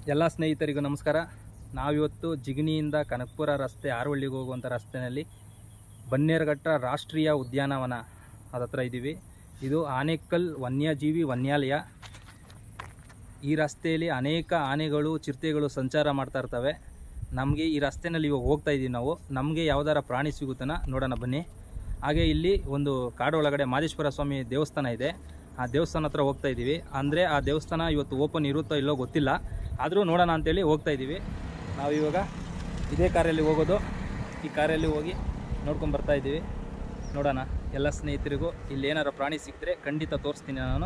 ಎಲ್ಲ ಸ್ನೇಹಿತರಿಗೂ ನಮಸ್ಕಾರ ನಾವಿವತ್ತು ಜಿಗಣಿಯಿಂದ ಕನಕಪುರ ರಸ್ತೆ ಆರವಳ್ಳಿಗೆ ಹೋಗುವಂಥ ರಸ್ತೆಯಲ್ಲಿ ಬನ್ನೇರುಘಟ್ಟ ರಾಷ್ಟ್ರೀಯ ಉದ್ಯಾನವನ ಅದತ್ರ ಇದ್ದೀವಿ ಇದು ಆನೇಕಲ್ ವನ್ಯಜೀವಿ ವನ್ಯಾಲಯ ಈ ರಸ್ತೆಯಲ್ಲಿ ಅನೇಕ ಆನೆಗಳು ಚಿರತೆಗಳು ಸಂಚಾರ ಮಾಡ್ತಾ ಇರ್ತವೆ ನಮಗೆ ಈ ರಸ್ತೆನಲ್ಲಿ ಇವಾಗ ಹೋಗ್ತಾ ಇದ್ದೀವಿ ನಾವು ನಮಗೆ ಯಾವ್ದಾರ ಪ್ರಾಣಿ ಸಿಗುತ್ತನ ನೋಡೋಣ ಬನ್ನಿ ಹಾಗೆ ಇಲ್ಲಿ ಒಂದು ಕಾಡು ಒಳಗಡೆ ಮಾದೇಶ್ವರ ಸ್ವಾಮಿ ದೇವಸ್ಥಾನ ಇದೆ ಆ ದೇವಸ್ಥಾನ ಹತ್ರ ಹೋಗ್ತಾ ಇದ್ದೀವಿ ಅಂದರೆ ಆ ದೇವಸ್ಥಾನ ಇವತ್ತು ಓಪನ್ ಇರುತ್ತೋ ಇಲ್ಲೋ ಗೊತ್ತಿಲ್ಲ ಆದರೂ ನೋಡೋಣ ಅಂತೇಳಿ ಹೋಗ್ತಾ ಇದ್ದೀವಿ ನಾವು ಇವಾಗ ಇದೇ ಕಾರಲ್ಲಿ ಹೋಗೋದು ಈ ಕಾರಲ್ಲಿ ಹೋಗಿ ನೋಡ್ಕೊಂಡು ಬರ್ತಾ ಇದ್ದೀವಿ ನೋಡೋಣ ಎಲ್ಲ ಸ್ನೇಹಿತರಿಗೂ ಇಲ್ಲಿ ಏನಾರ ಪ್ರಾಣಿ ಸಿಕ್ಕಿದ್ರೆ ಖಂಡಿತ ತೋರಿಸ್ತೀನಿ ನಾನು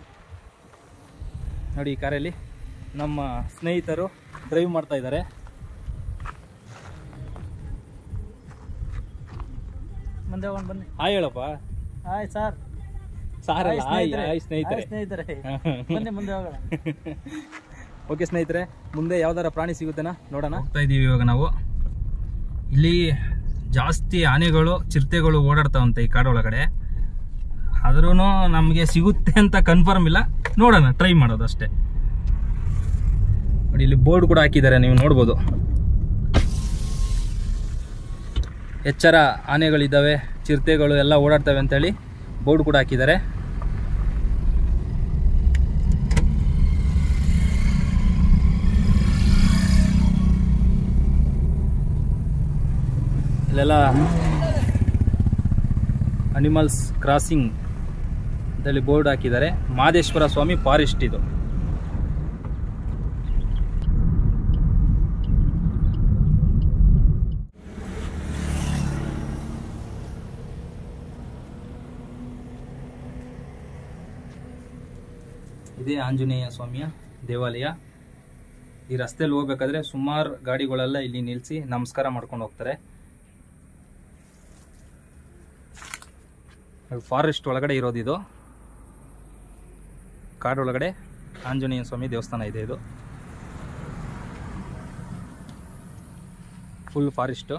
ನೋಡಿ ಈ ಕಾರಲ್ಲಿ ನಮ್ಮ ಸ್ನೇಹಿತರು ಡ್ರೈವ್ ಮಾಡ್ತಾ ಇದ್ದಾರೆ ಮುಂದೆ ಹೋಗೋಣ ಬನ್ನಿ ಹಾಯ್ ಹೇಳಪ್ಪ ಹಾಯ್ ಸರ್ ಸಾರಲ್ಲ ಹಾಯ್ ಹಾಯ್ ಸ್ನೇಹಿತರೆ ಸ್ನೇಹಿತರೆ ಹಾಯ್ ಸ್ನೇಹಿತರೆ ಬನ್ನಿ ಮುಂದೆ ಹೋಗೋಣ ಓಕೆ ಸ್ನೇಹಿತರೆ ಮುಂದೆ ಯಾವ್ದಾರ ಪ್ರಾಣಿ ಸಿಗುತ್ತೆನಾ ನೋಡೋಣ ಹೋಗ್ತಾ ಇದೀವಿ ಇವಾಗ ನಾವು ಇಲ್ಲಿ ಜಾಸ್ತಿ ಆನೆಗಳು ಚಿರತೆಗಳು ಓಡಾಡ್ತಾವಂತೆ ಈ ಕಾಡೊಳಗಡೆ ಆದ್ರೂ ನಮಗೆ ಸಿಗುತ್ತೆ ಅಂತ ಕನ್ಫರ್ಮ್ ಇಲ್ಲ ನೋಡೋಣ ಟ್ರೈ ಮಾಡೋದು ಅಷ್ಟೇ ನೋಡಿ ಇಲ್ಲಿ ಬೋರ್ಡ್ ಕೂಡ ಹಾಕಿದ್ದಾರೆ ನೀವು ನೋಡ್ಬೋದು ಎಚ್ಚರ ಆನೆಗಳಿದ್ದಾವೆ ಚಿರತೆಗಳು ಎಲ್ಲ ಓಡಾಡ್ತವೆ ಅಂತೇಳಿ ಬೋರ್ಡ್ ಕೂಡ ಹಾಕಿದ್ದಾರೆ ಇಲ್ಲೆಲ್ಲ ಅನಿಮಲ್ಸ್ ಕ್ರಾಸಿಂಗ್ ಅಂತೇಳಿ ಬೋರ್ಡ್ ಹಾಕಿದ್ದಾರೆ ಮಾದೇಶ್ವರ ಸ್ವಾಮಿ ಫಾರೆಸ್ಟ್ ಇದು ಇದೇ ಆಂಜನೇಯ ಸ್ವಾಮಿಯ ದೇವಾಲಯ ಈ ರಸ್ತೆಯಲ್ಲಿ ಹೋಗ್ಬೇಕಾದ್ರೆ ಸುಮಾರು ಗಾಡಿಗಳೆಲ್ಲ ಇಲ್ಲಿ ನಿಲ್ಲಿಸಿ ನಮಸ್ಕಾರ ಮಾಡ್ಕೊಂಡು ಹೋಗ್ತಾರೆ ಫಾರೆಸ್ಟ್ ಒಳಗಡೆ ಇರೋದು ಇದು ಕಾಡೊಳಗಡೆ ಆಂಜನೇಯ ಸ್ವಾಮಿ ದೇವಸ್ಥಾನ ಇದೆ ಇದು ಫುಲ್ ಫಾರೆಸ್ಟು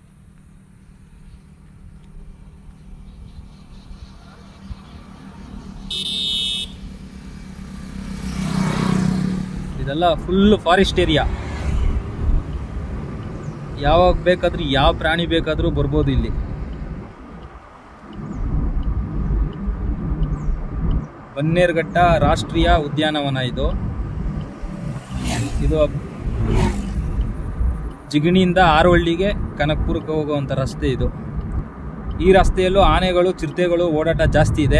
ಇದೆಲ್ಲ ಫುಲ್ ಫಾರೆಸ್ಟ್ ಏರಿಯಾ ಯಾವಾಗ ಬೇಕಾದ್ರೂ ಯಾವ ಪ್ರಾಣಿ ಬೇಕಾದ್ರೂ ಬರ್ಬೋದು ಇಲ್ಲಿ ಬನ್ನೇರುಘಟ್ಟ ರಾಷ್ಟ್ರೀಯ ಉದ್ಯಾನವನ ಇದು ಇದು ಜಿಗಣಿಯಿಂದ ಆರೋಹಳ್ಳಿಗೆ ಕನಕಪುರಕ್ಕೆ ಹೋಗುವಂಥ ರಸ್ತೆ ಇದು ಈ ರಸ್ತೆಯಲ್ಲೂ ಆನೆಗಳು ಚಿರತೆಗಳು ಓಡಾಟ ಜಾಸ್ತಿ ಇದೆ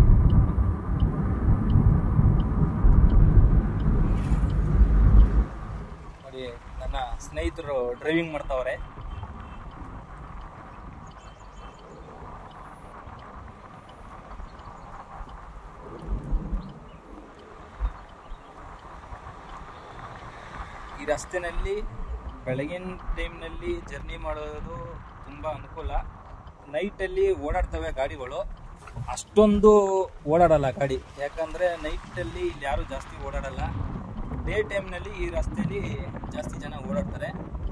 ನೋಡಿ ನನ್ನ ಸ್ನೇಹಿತರು ಡ್ರೈವಿಂಗ್ ಮಾಡ್ತಾವ್ರೆ ಈ ರಸ್ತೆನಲ್ಲಿ ಬೆಳಗಿನ ಟೈಮ್ನಲ್ಲಿ ಜರ್ನಿ ಮಾಡೋದು ತುಂಬ ಅನುಕೂಲ ನೈಟಲ್ಲಿ ಓಡಾಡ್ತವೆ ಗಾಡಿಗಳು ಅಷ್ಟೊಂದು ಓಡಾಡಲ್ಲ ಗಾಡಿ ಯಾಕಂದರೆ ನೈಟಲ್ಲಿ ಇಲ್ಲಿ ಯಾರು ಜಾಸ್ತಿ ಓಡಾಡಲ್ಲ ಡೇ ಟೈಮ್ನಲ್ಲಿ ಈ ರಸ್ತೆಯಲ್ಲಿ ಜಾಸ್ತಿ ಜನ ಓಡಾಡ್ತಾರೆ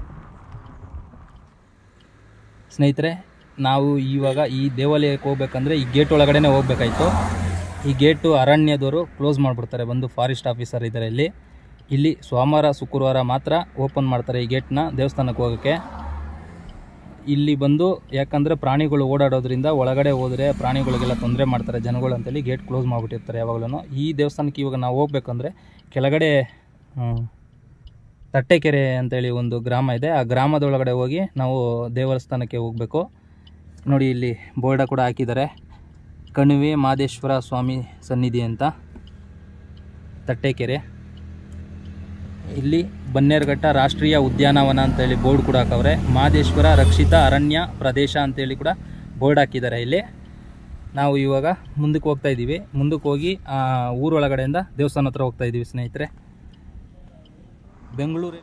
ಸ್ನೇಹಿತರೆ ನಾವು ಇವಾಗ ಈ ದೇವಾಲಯಕ್ಕೆ ಹೋಗ್ಬೇಕಂದ್ರೆ ಈ ಗೇಟ್ ಒಳಗಡೆನೆ ಹೋಗ್ಬೇಕಾಯ್ತು ಈ ಗೇಟು ಅರಣ್ಯದವರು ಕ್ಲೋಸ್ ಮಾಡಿಬಿಡ್ತಾರೆ ಬಂದು ಫಾರೆಸ್ಟ್ ಆಫೀಸರ್ ಇದ್ದಾರೆ ಇಲ್ಲಿ ಇಲ್ಲಿ ಸೋಮವಾರ ಶುಕ್ರವಾರ ಮಾತ್ರ ಓಪನ್ ಮಾಡ್ತಾರೆ ಈ ಗೇಟ್ನ ದೇವಸ್ಥಾನಕ್ಕೆ ಹೋಗೋಕ್ಕೆ ಇಲ್ಲಿ ಬಂದು ಯಾಕಂದರೆ ಪ್ರಾಣಿಗಳು ಓಡಾಡೋದ್ರಿಂದ ಒಳಗಡೆ ಹೋದರೆ ಪ್ರಾಣಿಗಳಿಗೆಲ್ಲ ತೊಂದರೆ ಮಾಡ್ತಾರೆ ಜನಗಳು ಅಂತೇಳಿ ಗೇಟ್ ಕ್ಲೋಸ್ ಮಾಡಿಬಿಟ್ಟಿರ್ತಾರೆ ಯಾವಾಗಲೂ ಈ ದೇವಸ್ಥಾನಕ್ಕೆ ಇವಾಗ ನಾವು ಹೋಗ್ಬೇಕಂದ್ರೆ ಕೆಳಗಡೆ ಹ್ಮ್, ತಟ್ಟೆಕೆರೆ ಅಂತೇಳಿ ಒಂದು ಗ್ರಾಮ ಇದೆ ಆ ಗ್ರಾಮದೊಳಗಡೆ ಹೋಗಿ ನಾವು ದೇವಸ್ಥಾನಕ್ಕೆ ಹೋಗಬೇಕು ನೋಡಿ ಇಲ್ಲಿ ಬೋರ್ಡ ಕೂಡ ಹಾಕಿದ್ದಾರೆ ಕಣಿವೆ ಮಾದೇಶ್ವರ ಸ್ವಾಮಿ ಸನ್ನಿಧಿ ಅಂತ ತಟ್ಟೆಕೆರೆ ಇಲ್ಲಿ ಬನ್ನೇರುಘಟ್ಟ ರಾಷ್ಟ್ರೀಯ ಉದ್ಯಾನವನ ಅಂತೇಳಿ ಬೋರ್ಡ್ ಕೂಡ ಹಾಕವ್ರೆ ಮಾದೇಶ್ವರ ರಕ್ಷಿತ ಅರಣ್ಯ ಪ್ರದೇಶ ಅಂತೇಳಿ ಕೂಡ ಬೋರ್ಡ್ ಹಾಕಿದ್ದಾರೆ ಇಲ್ಲಿ ನಾವು ಇವಾಗ ಮುಂದಕ್ಕೆ ಹೋಗ್ತಾ ಇದ್ದೀವಿ ಮುಂದಕ್ಕೆ ಹೋಗಿ ಆ ಊರೊಳಗಡೆಯಿಂದ ದೇವಸ್ಥಾನ ಹತ್ರ ಹೋಗ್ತಾ ಇದ್ದೀವಿ ಸ್ನೇಹಿತರೆ ಬೆಂಗಳೂರು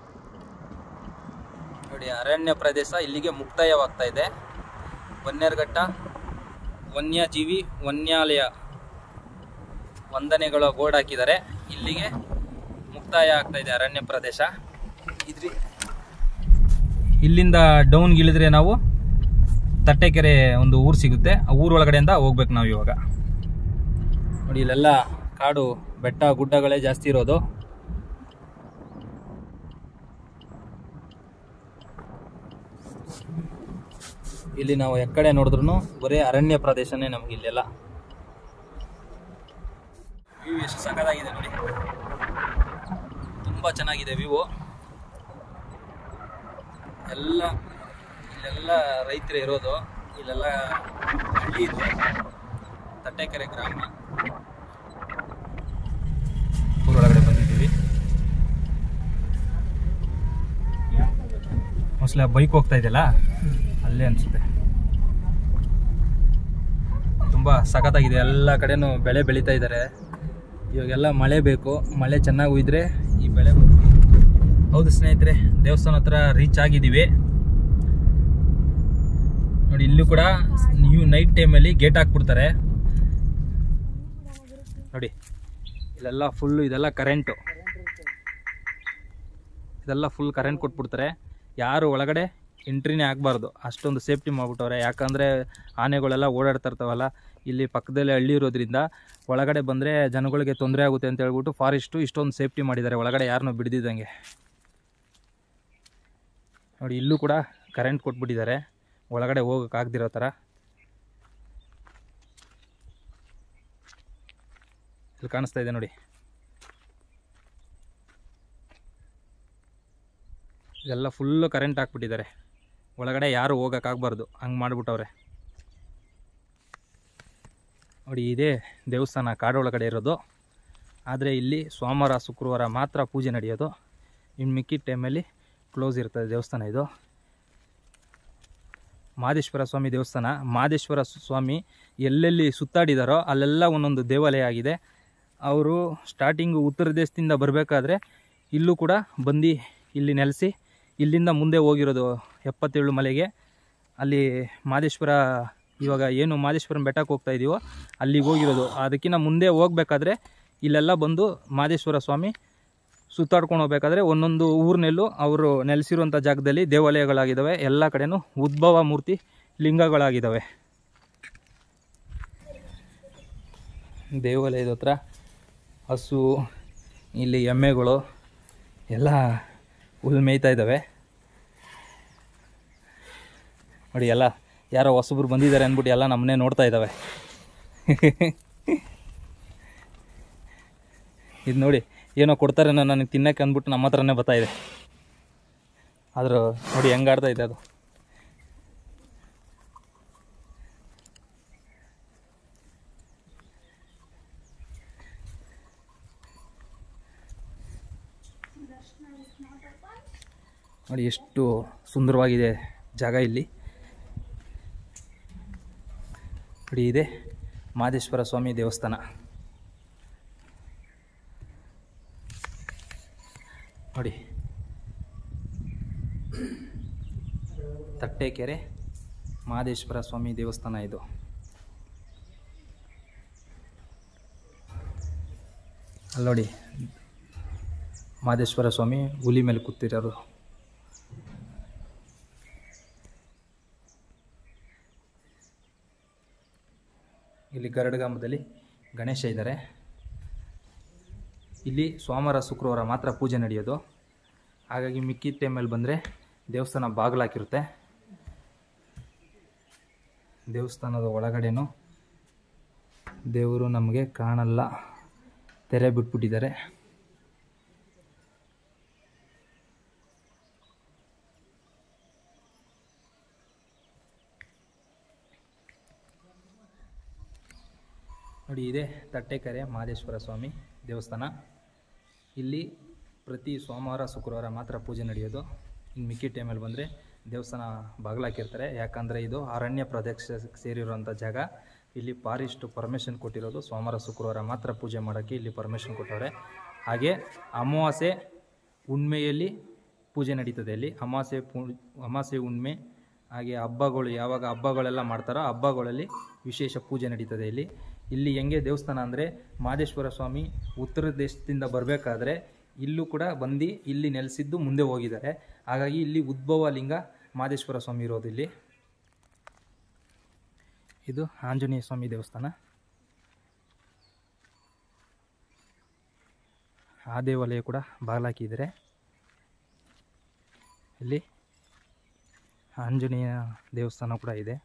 ನೋಡಿ ಅರಣ್ಯ ಪ್ರದೇಶ ಇಲ್ಲಿಗೆ ಮುಕ್ತಾಯವಾಗ್ತಾ ಇದೆ ಬನ್ನೇರುಘಟ್ಟ ವನ್ಯಜೀವಿ ವನ್ಯಾಲಯ ವಂದನೆಗಳ ಬೋರ್ಡ್ ಹಾಕಿದ್ದಾರೆ ಇಲ್ಲಿಗೆ ಮುಕ್ತಾಯ ಆಗ್ತಾ ಇದೆ ಅರಣ್ಯ ಪ್ರದೇಶ ಇದ್ರಿ ಇಲ್ಲಿಂದ ಡೌನ್ಗೆ ಇಳಿದ್ರೆ ನಾವು ತಟ್ಟೆಕೆರೆ ಒಂದು ಊರು ಸಿಗುತ್ತೆ ಆ ಊರೊಳಗಡೆಯಿಂದ ಹೋಗ್ಬೇಕು ನಾವು ಇವಾಗ ನೋಡಿ ಇಲ್ಲೆಲ್ಲ ಕಾಡು ಬೆಟ್ಟ ಗುಡ್ಡಗಳೇ ಜಾಸ್ತಿ ಇರೋದು ಇಲ್ಲಿ ನಾವು ಎಕ್ಕಡೆ ನೋಡಿದ್ರು ಬರೀ ಅರಣ್ಯ ಪ್ರದೇಶನೇ ನಮಗೆ ಇಲ್ಲೆಲ್ಲ ವ್ಯೂ ಎಷ್ಟು ಸಕ್ಕತ್ತಾಗಿದೆ ನೋಡಿ ತುಂಬ ಚೆನ್ನಾಗಿದೆ ವ್ಯೂ ಎಲ್ಲ ಇಲ್ಲೆಲ್ಲ ರೈತರು ಇರೋದು ಇಲ್ಲೆಲ್ಲ ಹಳ್ಳಿ ಇದು ತಟ್ಟೆಕೆರೆ ಗ್ರಾಮ ಊರೊಳಗಡೆ ಬಂದಿದ್ದೀವಿ ಮೋಸ್ಟ್ಲಿ ಬೈಕ್ ಹೋಗ್ತಾ ಇದೆಯಲ್ಲ ಅಲ್ಲೇ ಅನಿಸುತ್ತೆ ತುಂಬ ಸಖತ್ತಾಗಿದೆ ಎಲ್ಲ ಕಡೆನೂ ಬೆಳೆ ಬೆಳೀತಾ ಇದ್ದಾರೆ ಇವಾಗೆಲ್ಲ ಮಳೆ ಬೇಕು ಮಳೆ ಚೆನ್ನಾಗಿ ಉಯ್ದ್ರೆ ಈ ಬೆಳೆ ಬರುತ್ತೆ. ಹೌದು ಸ್ನೇಹಿತರೆ ದೇವಸ್ಥಾನ ಹತ್ರ ರೀಚ್ ಆಗಿದ್ದೀವಿ ನೋಡಿ ಇಲ್ಲೂ ಕೂಡ ನೀವು ನೈಟ್ ಟೈಮಲ್ಲಿ ಗೇಟ್ ಹಾಕ್ಬಿಡ್ತಾರೆ ನೋಡಿ ಇಲ್ಲೆಲ್ಲ ಫುಲ್ಲು ಇದೆಲ್ಲ ಕರೆಂಟು ಇದೆಲ್ಲ ಫುಲ್ ಕರೆಂಟ್ ಕೊಟ್ಬಿಡ್ತಾರೆ ಯಾರು ಒಳಗಡೆ ಎಂಟ್ರಿನೇ ಆಗಬಾರ್ದು ಅಷ್ಟೊಂದು ಸೇಫ್ಟಿ ಮಾಡ್ಬಿಟ್ಟವ್ರೆ ಯಾಕಂದರೆ ಆನೆಗಳೆಲ್ಲ ಓಡಾಡ್ತಾ ಇರ್ತಾವಲ್ಲ ಇಲ್ಲಿ ಪಕ್ಕದಲ್ಲೇ ಹಳ್ಳಿ ಇರೋದ್ರಿಂದ ಒಳಗಡೆ ಬಂದರೆ ಜನಗಳಿಗೆ ತೊಂದರೆ ಆಗುತ್ತೆ ಅಂತ ಹೇಳ್ಬಿಟ್ಟು ಫಾರೆಸ್ಟು ಇಷ್ಟೊಂದು ಸೇಫ್ಟಿ ಮಾಡಿದ್ದಾರೆ ಒಳಗಡೆ ಯಾರನ್ನೂ ಬಿಡ್ದಿದ್ದಂಗೆ ನೋಡಿ ಇಲ್ಲೂ ಕೂಡ ಕರೆಂಟ್ ಕೊಟ್ಬಿಟ್ಟಿದ್ದಾರೆ ಒಳಗಡೆ ಹೋಗೋಕ್ಕಾಗ್ದಿರೋ ಥರ ಇಲ್ಲಿ ಕಾಣಿಸ್ತಾ ಇದೆ ನೋಡಿ ಇದೆಲ್ಲ ಫುಲ್ಲು ಕರೆಂಟ್ ಹಾಕ್ಬಿಟ್ಟಿದ್ದಾರೆ ಒಳಗಡೆ ಯಾರು ಹೋಗೋಕ್ಕಾಗಬಾರ್ದು ಹಂಗೆ ಮಾಡಿಬಿಟ್ಟವ್ರೆ ನೋಡಿ ಇದೇ ದೇವಸ್ಥಾನ ಕಾಡೊಳಗಡೆ ಇರೋದು ಆದರೆ ಇಲ್ಲಿ ಸೋಮವಾರ ಶುಕ್ರವಾರ ಮಾತ್ರ ಪೂಜೆ ನಡೆಯೋದು ಇನ್ನು ಮಿಕ್ಕಿದ ಟೈಮಲ್ಲಿ ಕ್ಲೋಸ್ ಇರ್ತದೆ ದೇವಸ್ಥಾನ ಇದು ಮಾದೇಶ್ವರ ಸ್ವಾಮಿ ದೇವಸ್ಥಾನ ಮಾದೇಶ್ವರ ಸ್ವಾಮಿ ಎಲ್ಲೆಲ್ಲಿ ಸುತ್ತಾಡಿದಾರೋ ಅಲ್ಲೆಲ್ಲ ಒಂದೊಂದು ದೇವಾಲಯ ಆಗಿದೆ ಅವರು ಸ್ಟಾರ್ಟಿಂಗು ಉತ್ತರ ದೇಶದಿಂದ ಬರಬೇಕಾದ್ರೆ ಇಲ್ಲೂ ಕೂಡ ಬಂದು ಇಲ್ಲಿ ನೆಲೆಸಿ ಇಲ್ಲಿಂದ ಮುಂದೆ ಹೋಗಿರೋದು ಎಪ್ಪತ್ತೇಳು ಮಲೆಗೆ ಅಲ್ಲಿ ಮಾದೇಶ್ವರ ಇವಾಗ ಏನು ಮಾದೇಶ್ವರನ ಬೆಟ್ಟಕ್ಕೆ ಹೋಗ್ತಾ ಇದೀವೋ ಅಲ್ಲಿಗೆ ಹೋಗಿರೋದು ಅದಕ್ಕಿಂತ ಮುಂದೆ ಹೋಗ್ಬೇಕಾದ್ರೆ ಇಲ್ಲೆಲ್ಲ ಬಂದು ಮಾದೇಶ್ವರ ಸ್ವಾಮಿ ಸುತ್ತಾಡ್ಕೊಂಡು ಹೋಗ್ಬೇಕಾದ್ರೆ ಒಂದೊಂದು ಊರಿನಲ್ಲೂ ಅವರು ನೆಲೆಸಿರುವಂಥ ಜಾಗದಲ್ಲಿ ದೇವಾಲಯಗಳಾಗಿದ್ದಾವೆ ಎಲ್ಲ ಕಡೆನೂ ಉದ್ಭವ ಮೂರ್ತಿ ಲಿಂಗಗಳಾಗಿದ್ದಾವೆ ದೇವಾಲಯದ ಹತ್ರ ಹಸು ಇಲ್ಲಿ ಎಮ್ಮೆಗಳು ಎಲ್ಲ ಹುಲ್ಲು ಮೇಯ್ತಾ ಇದ್ದಾವೆ ನೋಡಿ ಎಲ್ಲ ಯಾರೋ ಹೊಸಬ್ರು ಬಂದಿದ್ದಾರೆ ಅಂದ್ಬಿಟ್ಟು ಎಲ್ಲ ನಮ್ಮನ್ನೇ ನೋಡ್ತಾ ಇದ್ದಾವೆ ಇದು ನೋಡಿ ಏನೋ ಕೊಡ್ತಾರೆ ನನಗೆ ತಿನ್ನಕ್ಕೆ ಅಂದ್ಬಿಟ್ಟು ನಮ್ಮ ಹತ್ರನೇ ಬರ್ತಾ ಇದೆ ಆದರೂ ನೋಡಿ ಹೆಂಗೆ ಆಡ್ತಾ ಇದೆ ಅದು ನೋಡಿ ಎಷ್ಟು ಸುಂದರವಾಗಿದೆ ಜಾಗ ಇಲ್ಲಿ ನೋಡಿ ಇದೆ ಮಾದೇಶ್ವರ ಸ್ವಾಮಿ ದೇವಸ್ಥಾನ ನೋಡಿ ತಟ್ಟೆಕೆರೆ ಮಹದೇಶ್ವರ ಸ್ವಾಮಿ ದೇವಸ್ಥಾನ ಇದು ಅಲ್ಲಿ ನೋಡಿ ಮಹದೇಶ್ವರ ಸ್ವಾಮಿ ಹುಲಿ ಮೇಲೆ ಕೂತಿರೋರು ಇಲ್ಲಿ ಗರಡಗಾಮದಲ್ಲಿ ಗಣೇಶ ಇದ್ದಾರೆ ಇಲ್ಲಿ ಸೋಮವಾರ ಶುಕ್ರವಾರ ಮಾತ್ರ ಪೂಜೆ ನಡೆಯೋದು ಹಾಗಾಗಿ ಮಿಕ್ಕಿದ ಟೈಮಲ್ಲಿ ಬಂದರೆ ದೇವಸ್ಥಾನ ಬಾಗಿಲಾಕಿರುತ್ತೆ ದೇವಸ್ಥಾನದ ಒಳಗಡೆನೂ ದೇವರು ನಮಗೆ ಕಾಣಲ್ಲ ತೆರೆ ಬಿಟ್ಬಿಟ್ಟಿದ್ದಾರೆ ನೋಡಿ ಇದೆ ತಟ್ಟೆಕೆರೆ ಮಹದೇಶ್ವರ ಸ್ವಾಮಿ ದೇವಸ್ಥಾನ ಇಲ್ಲಿ ಪ್ರತಿ ಸೋಮವಾರ ಶುಕ್ರವಾರ ಮಾತ್ರ ಪೂಜೆ ನಡೆಯೋದು ಇನ್ನು ಮಿಕ್ಕಿ ಟೈಮಲ್ಲಿ ಬಂದರೆ ದೇವಸ್ಥಾನ ಬಾಗಿಲಾಕಿರ್ತಾರೆ ಯಾಕಂದರೆ ಇದು ಅರಣ್ಯ ಪ್ರದೇಶಕ್ಕೆ ಸೇರಿರುವಂಥ ಜಾಗ ಇಲ್ಲಿ ಫಾರೆಸ್ಟ್ ಪರ್ಮಿಷನ್ ಕೊಟ್ಟಿರೋದು ಸೋಮವಾರ ಶುಕ್ರವಾರ ಮಾತ್ರ ಪೂಜೆ ಮಾಡೋಕ್ಕೆ ಇಲ್ಲಿ ಪರ್ಮಿಷನ್ ಕೊಟ್ಟವ್ರೆ ಹಾಗೆ ಅಮಾವಾಸ್ಯೆ ಹುಣ್ಮೆಯಲ್ಲಿ ಪೂಜೆ ನಡೀತದೆ ಇಲ್ಲಿ ಅಮಾವಾಸ್ಯೆ ಪೂ ಅಮಾವಾಸ್ಯೆ ಹುಣ್ಮೆ ಹಾಗೆ ಹಬ್ಬಗಳು ಯಾವಾಗ ಹಬ್ಬಗಳೆಲ್ಲ ಮಾಡ್ತಾರೋ ಹಬ್ಬಗಳಲ್ಲಿ ವಿಶೇಷ ಪೂಜೆ ನಡೀತದೆ ಇಲ್ಲಿ ಇಲ್ಲಿ ಹೆಂಗೆ ದೇವಸ್ಥಾನ ಅಂದರೆ ಮಹದೇಶ್ವರ ಸ್ವಾಮಿ ಉತ್ತರ ದೇಶದಿಂದ ಬರಬೇಕಾದ್ರೆ ಇಲ್ಲೂ ಕೂಡ ಬಂದು ಇಲ್ಲಿ ನೆಲೆಸಿದ್ದು ಮುಂದೆ ಹೋಗಿದ್ದಾರೆ ಹಾಗಾಗಿ ಇಲ್ಲಿ ಉದ್ಭವ ಲಿಂಗ ಮಹದೇಶ್ವರ ಸ್ವಾಮಿ ಇರೋದು ಇಲ್ಲಿ ಇದು ಆಂಜನೇಯ ಸ್ವಾಮಿ ದೇವಸ್ಥಾನ ಆ ದೇವಾಲಯ ಕೂಡ ಬಾಗಿಲಾಕಿದ್ದಾರೆ ಇಲ್ಲಿ ಆಂಜನೇಯ ದೇವಸ್ಥಾನ ಕೂಡ ಇದೆ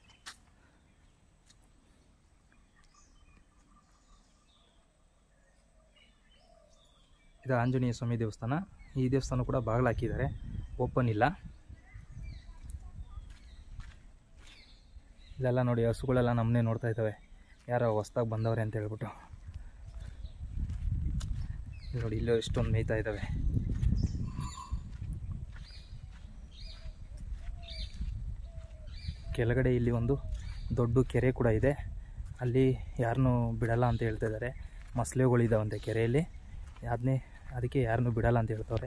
ಇದು ಆಂಜನೇಯ ಸ್ವಾಮಿ ದೇವಸ್ಥಾನ ಈ ದೇವಸ್ಥಾನ ಕೂಡ ಬಾಗಿಲು ಹಾಕಿದ್ದಾರೆ ಓಪನ್ ಇಲ್ಲ ಇದೆಲ್ಲ ನೋಡಿ ಹಸುಗಳೆಲ್ಲ ನಮ್ಮನ್ನೇ ನೋಡ್ತಾ ಇದ್ದಾವೆ ಯಾರೋ ಹೊಸ್ದಾಗಿ ಬಂದವ್ರೆ ಅಂತ ಹೇಳ್ಬಿಟ್ಟು ಇಲ್ಲಿ ನೋಡಿ ಇಲ್ಲೂ ಎಷ್ಟೊಂದು ಮೇಯ್ತಾ ಇದ್ದಾವೆ ಕೆಳಗಡೆ ಇಲ್ಲಿ ಒಂದು ದೊಡ್ಡ ಕೆರೆ ಕೂಡ ಇದೆ ಅಲ್ಲಿ ಯಾರನ್ನೂ ಬಿಡಲ್ಲ ಅಂತ ಹೇಳ್ತಾ ಇದ್ದಾರೆ ಮೊಸಳೆಗಳಿದಾವಂತೆ ಕೆರೆಯಲ್ಲಿ ಅದನ್ನೇ ಅದಕ್ಕೆ ಯಾರನ್ನೂ ಬಿಡಲ್ಲ ಅಂತ ಹೇಳ್ತವ್ರೆ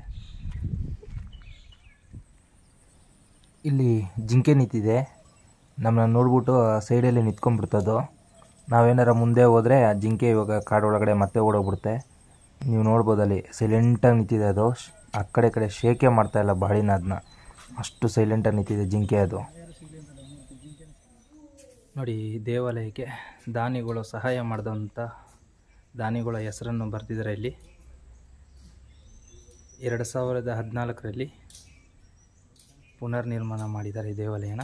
ಇಲ್ಲಿ ಜಿಂಕೆ ನಿಂತಿದೆ ನಮ್ಮನ್ನ ನೋಡ್ಬಿಟ್ಟು ಸೈಡಲ್ಲಿ ನಿಂತ್ಕೊಂಡ್ಬಿಡ್ತದು ನಾವೇನಾರ ಮುಂದೆ ಹೋದರೆ ಆ ಜಿಂಕೆ ಇವಾಗ ಕಾಡೊಳಗಡೆ ಮತ್ತೆ ಓಡೋಗ್ಬಿಡುತ್ತೆ ನೀವು ನೋಡ್ಬೋದು ಅಲ್ಲಿ ಸೈಲೆಂಟಾಗಿ ನಿಂತಿದೆ ಅದು ಶ್- ಆ ಕಡೆ ಈ ಕಡೆ ಶೇಕೆ ಮಾಡ್ತಾ ಇಲ್ಲ ಬಾಳಿನ ಅದನ್ನ ಅಷ್ಟು ಸೈಲೆಂಟಾಗಿ ನಿಂತಿದೆ ಜಿಂಕೆ ಅದು ನೋಡಿ ಈ ದೇವಾಲಯಕ್ಕೆ ದಾನಿಗಳು ಸಹಾಯ ಮಾಡಿದಂಥ ದಾನಿಗಳ ಹೆಸರನ್ನು ಬರೆದಿದ್ದಾರೆ ಇಲ್ಲಿ ಎರಡು ಸಾವಿರದ ಹದಿನಾಲ್ಕರಲ್ಲಿ ಪುನರ್ನಿರ್ಮಾಣ ಮಾಡಿದ್ದಾರೆ ಈ ದೇವಾಲಯನ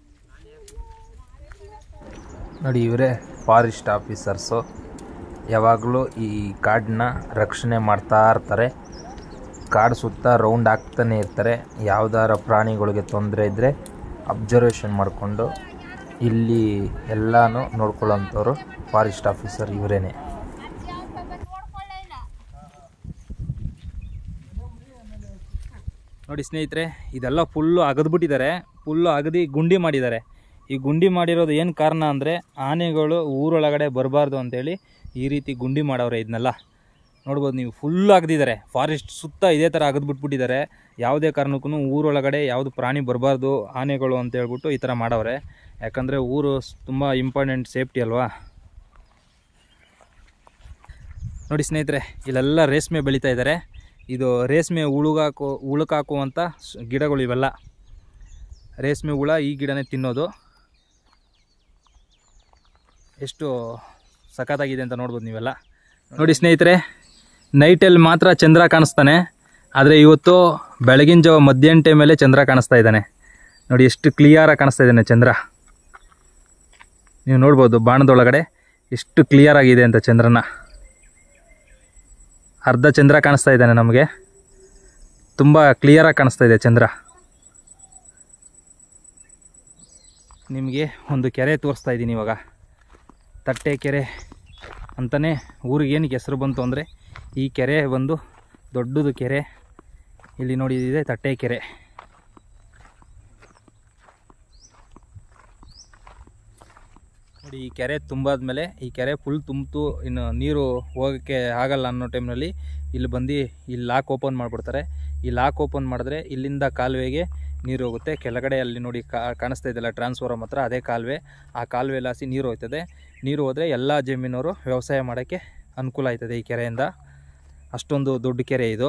ನೋಡಿ ಇವರೇ ಫಾರೆಸ್ಟ್ ಆಫೀಸರ್ಸು ಯಾವಾಗಲೂ ಈ ಕಾಡನ್ನ ರಕ್ಷಣೆ ಮಾಡ್ತಾ ಇರ್ತಾರೆ ಕಾಡು ಸುತ್ತ ರೌಂಡ್ ಆಗ್ತಾನೆ ಇರ್ತಾರೆ ಯಾವ್ದಾರ ಪ್ರಾಣಿಗಳಿಗೆ ತೊಂದರೆ ಇದ್ದರೆ ಅಬ್ಸರ್ವೇಷನ್ ಮಾಡಿಕೊಂಡು ಇಲ್ಲಿ ಎಲ್ಲನೂ ನೋಡ್ಕೊಳ್ಳೋಂಥವ್ರು ಫಾರೆಸ್ಟ್ ಆಫೀಸರ್ ಇವರೇನೆ ನೋಡಿ ಸ್ನೇಹಿತರೆ ಇದೆಲ್ಲ ಫುಲ್ಲು ಅಗದ್ಬಿಟ್ಟಿದ್ದಾರೆ ಫುಲ್ಲು ಅಗದಿ ಗುಂಡಿ ಮಾಡಿದ್ದಾರೆ ಈ ಗುಂಡಿ ಮಾಡಿರೋದು ಏನು ಕಾರಣ ಅಂದರೆ ಆನೆಗಳು ಊರೊಳಗಡೆ ಬರಬಾರ್ದು ಅಂತೇಳಿ ಈ ರೀತಿ ಗುಂಡಿ ಮಾಡವ್ರೆ ಇದನ್ನೆಲ್ಲ ನೋಡ್ಬೋದು ನೀವು ಫುಲ್ ಅಗದಿದ್ದಾರೆ ಫಾರೆಸ್ಟ್ ಸುತ್ತ ಇದೇ ಥರ ಅಗದ್ಬಿಟ್ಬಿಟ್ಟಿದ್ದಾರೆ ಯಾವುದೇ ಕಾರಣಕ್ಕೂ ಊರೊಳಗಡೆ ಯಾವುದು ಪ್ರಾಣಿ ಬರಬಾರ್ದು ಆನೆಗಳು ಅಂತ ಹೇಳ್ಬಿಟ್ಟು ಈ ಥರ ಮಾಡವ್ರೆ ಯಾಕಂದರೆ ಊರು ತುಂಬ ಇಂಪಾರ್ಟೆಂಟ್ ಸೇಫ್ಟಿ ಅಲ್ವಾ ನೋಡಿ ಸ್ನೇಹಿತರೆ ಇಲ್ಲೆಲ್ಲ ರೇಷ್ಮೆ ಬೆಳೀತಾ ಇದ್ದಾರೆ ಇದು ರೇಷ್ಮೆ ಉಳುಗಾಕು ಉಳುಕಾಕುವಂಥ ಸ್- ಗಿಡಗಳು ಇವೆಲ್ಲ ರೇಷ್ಮೆ ಹುಳ ಈ ಗಿಡನೇ ತಿನ್ನೋದು ಎಷ್ಟು ಸಖತ್ತಾಗಿದೆ ಅಂತ ನೋಡ್ಬೋದು ನೀವೆಲ್ಲ ನೋಡಿ ಸ್ನೇಹಿತರೆ ನೈಟಲ್ಲಿ ಮಾತ್ರ ಚಂದ್ರ ಕಾಣಿಸ್ತಾನೆ ಆದರೆ ಇವತ್ತು ಬೆಳಗಿನ ಜಾವ ಮಧ್ಯಾಹ್ನ ಟೈಮಲ್ಲೇ ಚಂದ್ರ ಕಾಣಿಸ್ತಾ ಇದ್ದಾನೆ ನೋಡಿ ಎಷ್ಟು ಕ್ಲಿಯರಾಗಿ ಕಾಣಿಸ್ತಾ ಇದ್ದಾನೆ ಚಂದ್ರ ನೀವು ನೋಡ್ಬೋದು ಬಾಣದೊಳಗಡೆ ಎಷ್ಟು ಕ್ಲಿಯರ್ ಆಗಿದೆ ಅಂತ ಚಂದ್ರನ ಅರ್ಧ ಚಂದ್ರ ಕಾಣಿಸ್ತಾ ಇದ್ದಾನೆ ನಮಗೆ ತುಂಬ ಕ್ಲಿಯರಾಗಿ ಕಾಣಿಸ್ತಾ ಇದೆ ಚಂದ್ರ ನಿಮಗೆ ಒಂದು ಕೆರೆ ತೋರಿಸ್ತಾ ಇದ್ದೀನಿ ಇವಾಗ ತಟ್ಟೆ ಕೆರೆ ಅಂತಲೇ ಊರಿಗೆ ಏನಕ್ಕೆ ಹೆಸರು ಬಂತು ಅಂದರೆ ಈ ಕೆರೆ ಬಂದು ದೊಡ್ಡದು ಕೆರೆ ಇಲ್ಲಿ ನೋಡಿ ಇದೆ ತಟ್ಟೆ ಕೆರೆ ನೋಡಿ ಈ ಕೆರೆ ತುಂಬಾದ್ಮೇಲೆ ಈ ಕೆರೆ ಫುಲ್ ತುಂಬಿತು ಇನ್ನು ನೀರು ಹೋಗೋಕ್ಕೆ ಆಗಲ್ಲ ಅನ್ನೋ ಟೈಮ್ನಲ್ಲಿ ಇಲ್ಲಿ ಬಂದು ಇಲ್ಲಿ ಲಾಕ್ ಓಪನ್ ಮಾಡಿಬಿಡ್ತಾರೆ ಈ ಲಾಕ್ ಓಪನ್ ಮಾಡಿದ್ರೆ ಇಲ್ಲಿಂದ ಕಾಲುವೆಗೆ ನೀರು ಹೋಗುತ್ತೆ ಕೆಳಗಡೆ ಅಲ್ಲಿ ನೋಡಿ ಕಾ ಕಾಣಿಸ್ತಾ ಇದೆಯಲ್ಲ ಟ್ರಾನ್ಸ್ಫಾರಮ್ ಹತ್ರ ಅದೇ ಕಾಲುವೆ ಆ ಕಾಲುವೆ ಲಾಸಿ ನೀರು ಹೋಗ್ತದೆ ನೀರು ಹೋದರೆ ಎಲ್ಲ ಜಮೀನವರು ವ್ಯವಸಾಯ ಮಾಡೋಕ್ಕೆ ಅನುಕೂಲ ಆಯ್ತದೆ ಈ ಕೆರೆಯಿಂದ ಅಷ್ಟೊಂದು ದೊಡ್ಡ ಕೆರೆ ಇದು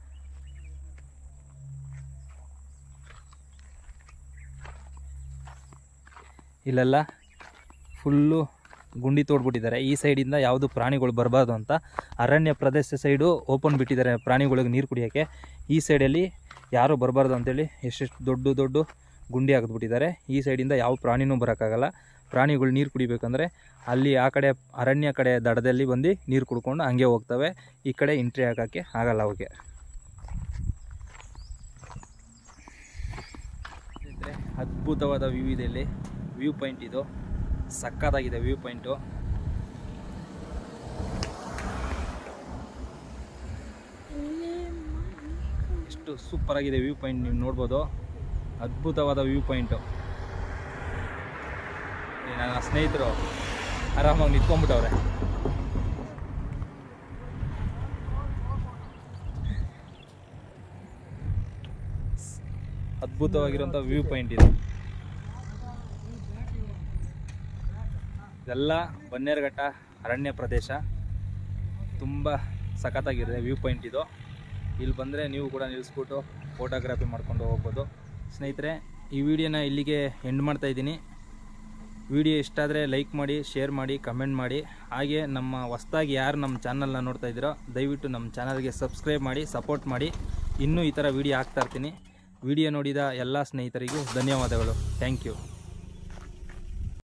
ಇಲ್ಲೆಲ್ಲ ಫುಲ್ಲು ಗುಂಡಿ ತೋಡ್ಬಿಟ್ಟಿದ್ದಾರೆ ಈ ಸೈಡಿಂದ ಯಾವುದು ಪ್ರಾಣಿಗಳು ಬರಬಾರ್ದು ಅಂತ ಅರಣ್ಯ ಪ್ರದೇಶ ಸೈಡು ಓಪನ್ ಬಿಟ್ಟಿದ್ದಾರೆ ಪ್ರಾಣಿಗಳಿಗೆ ನೀರು ಕುಡಿಯೋಕ್ಕೆ ಈ ಸೈಡಲ್ಲಿ ಯಾರೂ ಬರಬಾರ್ದು ಅಂತೇಳಿ ಎಷ್ಟೆಷ್ಟು ದೊಡ್ಡ ದೊಡ್ಡ ಗುಂಡಿ ಹಾಕಿದ್ಬಿಟ್ಟಿದ್ದಾರೆ ಈ ಸೈಡಿಂದ ಯಾವ ಪ್ರಾಣಿನೂ ಬರೋಕ್ಕಾಗಲ್ಲ ಪ್ರಾಣಿಗಳು ನೀರು ಕುಡಿಬೇಕಂದ್ರೆ ಅಲ್ಲಿ ಆ ಕಡೆ ಅರಣ್ಯ ಕಡೆ ದಡದಲ್ಲಿ ಬಂದು ನೀರು ಕುಡ್ಕೊಂಡು ಹಂಗೆ ಹೋಗ್ತವೆ ಈ ಕಡೆ ಎಂಟ್ರಿ ಹಾಕೋಕ್ಕೆ ಆಗಲ್ಲ ಅವಕ್ಕೆ ಸ್ನೇಹಿತರೆ, ಅದ್ಭುತವಾದ ವ್ಯೂ ಇದೆ ಇಲ್ಲಿ ವ್ಯೂ ಪಾಯಿಂಟ್ ಇದು ಸಕ್ಕತ್ತಾಗಿದೆ ವ್ಯೂ ಪಾಯಿಂಟು ಎಷ್ಟು ಸೂಪರ್ ಆಗಿದೆ ವ್ಯೂ ಪಾಯಿಂಟ್ ನೀವು ನೋಡ್ಬೋದು ಅದ್ಭುತವಾದ ವ್ಯೂ ಪಾಯಿಂಟು ನನ್ನ ಸ್ನೇಹಿತರು ಆರಾಮಾಗಿ ನಿಂತ್ಕೊಂಡ್ಬಿಟ್ಟವ್ರೆ ಅದ್ಭುತವಾಗಿರುವಂಥ ವ್ಯೂ ಪಾಯಿಂಟ್ ಇದು ಇದೆಲ್ಲ ಬನ್ನೇರುಘಟ್ಟ ಅರಣ್ಯ ಪ್ರದೇಶ ತುಂಬ ಸಖತ್ತಾಗಿದೆ ವ್ಯೂ ಪಾಯಿಂಟ್ ಇದು ಇಲ್ಲಿ ಬಂದರೆ ನೀವು ಕೂಡ ನಿಲ್ಲಿಸ್ಬಿಟ್ಟು ಫೋಟೋಗ್ರಫಿ ಮಾಡ್ಕೊಂಡು ಹೋಗ್ಬೋದು ಸ್ನೇಹಿತರೆ ಈ ವಿಡಿಯೋನ ಇಲ್ಲಿಗೆ ಎಂಡ್ ಮಾಡ್ತಾ ಇದ್ದೀನಿ ವಿಡಿಯೋ ಇಷ್ಟ ಆದರೆ ಲೈಕ್ ಮಾಡಿ ಶೇರ್ ಮಾಡಿ ಕಮೆಂಟ್ ಮಾಡಿ ಹಾಗೆ ನಮ್ಮ ಹೊಸ್ದಾಗಿ ಯಾರು ನಮ್ಮ ಚಾನಲ್ನ ನೋಡ್ತಾ ಇದ್ದೀರೋ ದಯವಿಟ್ಟು ನಮ್ಮ ಚಾನಲ್ಗೆ ಸಬ್ಸ್ಕ್ರೈಬ್ ಮಾಡಿ ಸಪೋರ್ಟ್ ಮಾಡಿ ಇನ್ನೂ ಈ ಥರ ವಿಡಿಯೋ ಹಾಕ್ತಾ ಇರ್ತೀನಿ ವಿಡಿಯೋ ನೋಡಿದ ಎಲ್ಲ ಸ್ನೇಹಿತರಿಗೂ ಧನ್ಯವಾದಗಳು ಥ್ಯಾಂಕ್ ಯು